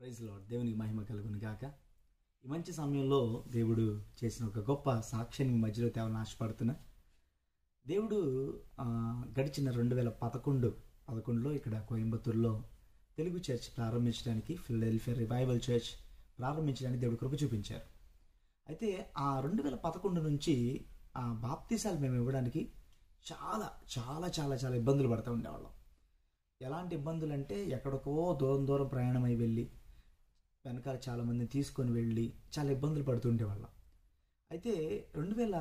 praise lord దేవునికి మహిమ కలుగును గాక ఈ మంచి సమయంలో దేవుడు చేసిన ఒక గొప్ప సాక్ష్యాన్ని మీ మధ్యలో తేవాలని ఆశపడుతున్నా దేవుడు ఆ, గడిచిన రెండు వేల పదకొండు పదకొండులో ఇక్కడ కోయంబత్తూరులో తెలుగు చర్చ్ ప్రారంభించడానికి ఫిలడెల్ఫియా రివైవల్ చర్చ్ ప్రారంభించడానికి దేవుడు కృప చూపించారు అయితే ఆ రెండు వేల పదకొండు నుంచి ఆ బాప్తీసాలు మేము ఇవ్వడానికి చాలా చాలా చాలా చాలా ఇబ్బందులు పడుతూ ఉండేవాళ్ళం ఎలాంటి ఇబ్బందులు అంటే ఎక్కడికో దూరం దూరం ప్రయాణం అయి వెళ్ళి వెనకాల చాలామందిని తీసుకొని వెళ్ళి చాలా ఇబ్బందులు పడుతుండేవాళ్ళం అయితే రెండు వేల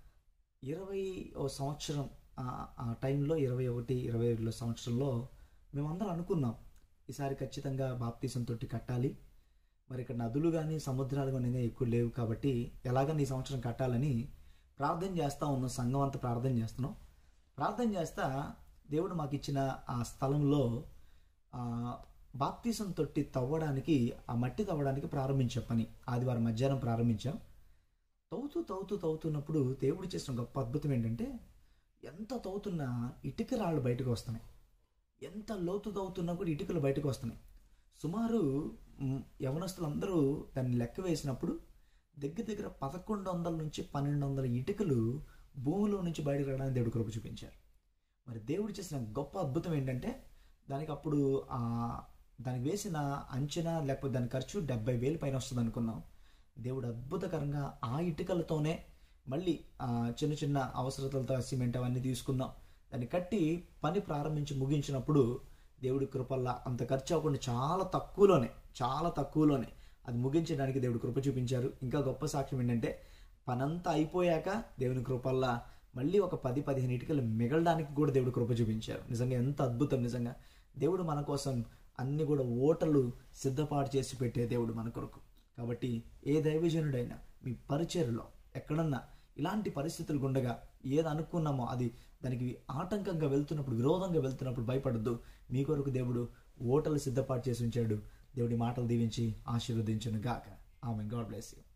ఇరవై ఓ సంవత్సరం ఆ- ఆ టైంలో ఇరవై ఒకటి ఇరవై రెండులో సంవత్సరంలో మేమందరం అనుకున్నాం ఈసారి ఖచ్చితంగా బాప్తీసం తొట్టి కట్టాలి మరి ఇక్కడ నదులు కానీ సముద్రాలు కానీ ఎక్కువ లేవు కాబట్టి ఎలాగని ఈ సంవత్సరం కట్టాలని ప్రార్థన చేస్తూ ఉన్నాం సంఘం అంతా ప్రార్థన చేస్తున్నాం ప్రార్థన చేస్తా దేవుడు మాకు ఇచ్చిన ఆ స్థలంలో ఆ, బాప్తీసం తొట్టి తవ్వడానికి ఆ మట్టి తవ్వడానికి ప్రారంభించే పని ఆదివారం మధ్యాహ్నం ప్రారంభించాం తవ్వుతూ తవ్వుతూ తవ్వుతున్నప్పుడు దేవుడు చేసిన గొప్ప అద్భుతం ఏంటంటే ఎంత తవ్వుతున్నా ఇటుక రాళ్ళు బయటకు వస్తున్నాయి ఎంత లోతు తవ్వుతున్నా కూడా ఇటుకలు బయటకు వస్తున్నాయి సుమారు మ్, యవనస్తులందరూ దాన్ని లెక్క వేసినప్పుడు దగ్గర దగ్గర పదకొండు వందల నుంచి పన్నెండు వందల ఇటుకలు భూమిలో నుంచి బయటకు రావడానికి దేవుడు కృప చూపించారు మరి దేవుడు చేసిన గొప్ప అద్భుతం ఏంటంటే దానికి అప్పుడు ఆ దానికి వేసిన అంచనా లేకపోతే దాని ఖర్చు డెబ్బై వేలు పైన వస్తుంది అనుకున్నాం దేవుడు అద్భుతకరంగా ఆ ఇటుకలతోనే మళ్ళీ ఆ చిన్న చిన్న అవసరతలతో ఆ సిమెంట్ అవన్నీ తీసుకున్నాం దాన్ని కట్టి పని ప్రారంభించి ముగించినప్పుడు దేవుడి కృపల్లా అంత ఖర్చు అవ్వకుండా చాలా తక్కువలోనే చాలా తక్కువలోనే అది ముగించడానికి దేవుడు కృప చూపించారు ఇంకా గొప్ప సాక్ష్యం ఏంటంటే పనంతా అయిపోయాక దేవుని కృపల్లా మళ్ళీ ఒక పది పదిహేను ఇటుకలు మిగలడానికి కూడా దేవుడు కృప చూపించారు నిజంగా ఎంత అద్భుతం నిజంగా దేవుడు మన కోసం అన్ని కూడా ఓటలు సిద్ధపాటు చేసి పెట్టే దేవుడు మన కొరకు కాబట్టి ఏ దైవజనుడైనా మీ పరిచయలో ఎక్కడన్నా ఇలాంటి పరిస్థితులు గుండగా ఏది అనుకున్నామో అది దానికి ఆటంకంగా వెళ్తున్నప్పుడు విరోధంగా వెళ్తున్నప్పుడు భయపడద్దు మీ కొరకు దేవుడు ఓటలు సిద్ధపాటు చేసి ఉంచాడు దేవుడి మాటలు దీవించి ఆశీర్వదించను గాక ఆమె గాడ్ బ్లెస్ యూ